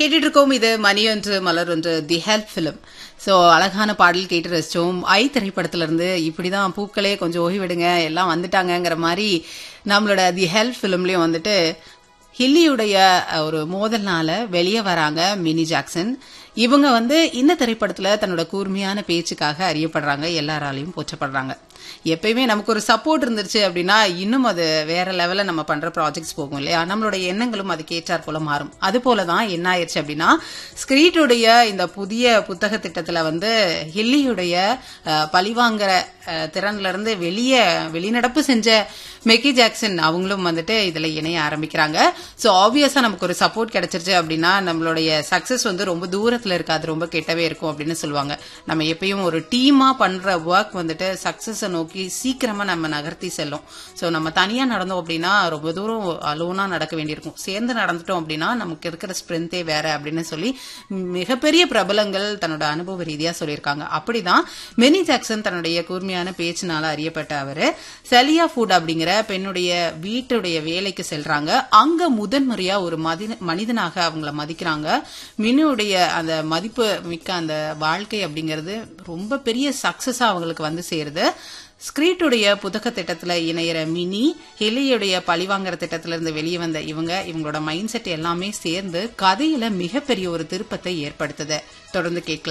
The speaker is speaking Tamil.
கேட்டுட்டு இருக்கோம் இது மணி ஒன்று மலர் ஒன்று தி ஹெல்ப் ஃபிலிம் ஸோ அழகான பாடல் கேட்டு ரசிச்சோம் ஐ திரைப்படத்துல இருந்து இப்படிதான் பூக்களே கொஞ்சம் ஓய்விடுங்க எல்லாம் வந்துட்டாங்கங்கிற மாதிரி நம்மளோட தி ஹெல்ப் ஃபிலிம்லயும் வந்துட்டு ஹில்லியுடைய ஒரு மோதல்னால வெளியே வராங்க மினி ஜாக்சன் இவங்க வந்து இந்த திரைப்படத்துல தன்னோட கூர்மையான பேச்சுக்காக அறியப்படுறாங்க எல்லாராலையும் போற்றப்படுறாங்க எப்பயுமே நமக்கு ஒரு சப்போர்ட் இருந்துருச்சு அப்படின்னா இன்னும் அது வேற லெவல்ல நம்ம பண்ற ப்ராஜெக்ட்ஸ் போகும் இல்லையா நம்மளோட எண்ணங்களும் அதுக்கு ஏற்றாற் போல மாறும் அது போலதான் என்ன ஆயிடுச்சு அப்படின்னா ஸ்கிரீட்டுடைய இந்த புதிய புத்தக திட்டத்துல வந்து ஹில்லியுடைய அஹ், பழிவாங்கிற அஹ், திறன்ல இருந்து வெளியே வெளிநடப்பு செஞ்ச மெக்கி ஜாக்சன் அவங்களும் வந்துட்டு இதுல இணைய ஆரம்பிக்கிறாங்க சோ ஆப்வியஸா நமக்கு ஒரு சப்போர்ட் கிடைச்சிருச்சு அப்படின்னா நம்மளுடைய சக்சஸ் வந்து ரொம்ப தூரத்துல இருக்காது ரொம்ப கெட்டவே இருக்கும் அப்படின்னு சொல்லுவாங்க நம்ம எப்பயும் ஒரு டீமா பண்ற ஒர்க் வந்துட்டு சக்சஸை நோக்கி சீக்கிரமா நம்ம நகர்த்தி செல்லும் சோ நம்ம தனியா நடந்தோம் அப்படின்னா ரொம்ப தூரம் அலோனா நடக்க வேண்டியிருக்கும் சேர்ந்து நடந்துட்டோம் அப்படின்னா நமக்கு இருக்கிற ஸ்ட்ரென்த்தே வேற அப்படின்னு சொல்லி மிகப்பெரிய பிரபலங்கள் தன்னோட அனுபவ ரீதியா சொல்லியிருக்காங்க அப்படிதான் மெனி ஜாக்சன் தன்னுடைய கூர்மையான பேச்சினால அறியப்பட்ட அவரு செலியா ஃபுட் அப்படிங்கிற பெண்ணுடைய வீட்டுடைய வேலைக்கு செல்றாங்க அங்க முதன்முறையா ஒரு மதி- மனிதனாக அவங்கள மதிக்கிறாங்க மினுடைய அந்த மதிப்பு மிக்க அந்த வாழ்க்கை அப்படிங்கிறது ரொம்ப பெரிய சக்சஸா அவங்களுக்கு வந்து சேருது ஸ்கிரீட்டுடைய புத்தக திட்டத்துல இணையிற மினி ஹெலியுடைய பழிவாங்கிற திட்டத்துல இருந்து வெளியே வந்த இவங்க இவங்களோட மைண்ட் செட் எல்லாமே சேர்ந்து கதையில மிகப்பெரிய ஒரு திருப்பத்தை ஏற்படுத்துது தொடர்ந்து கேட்கலாம்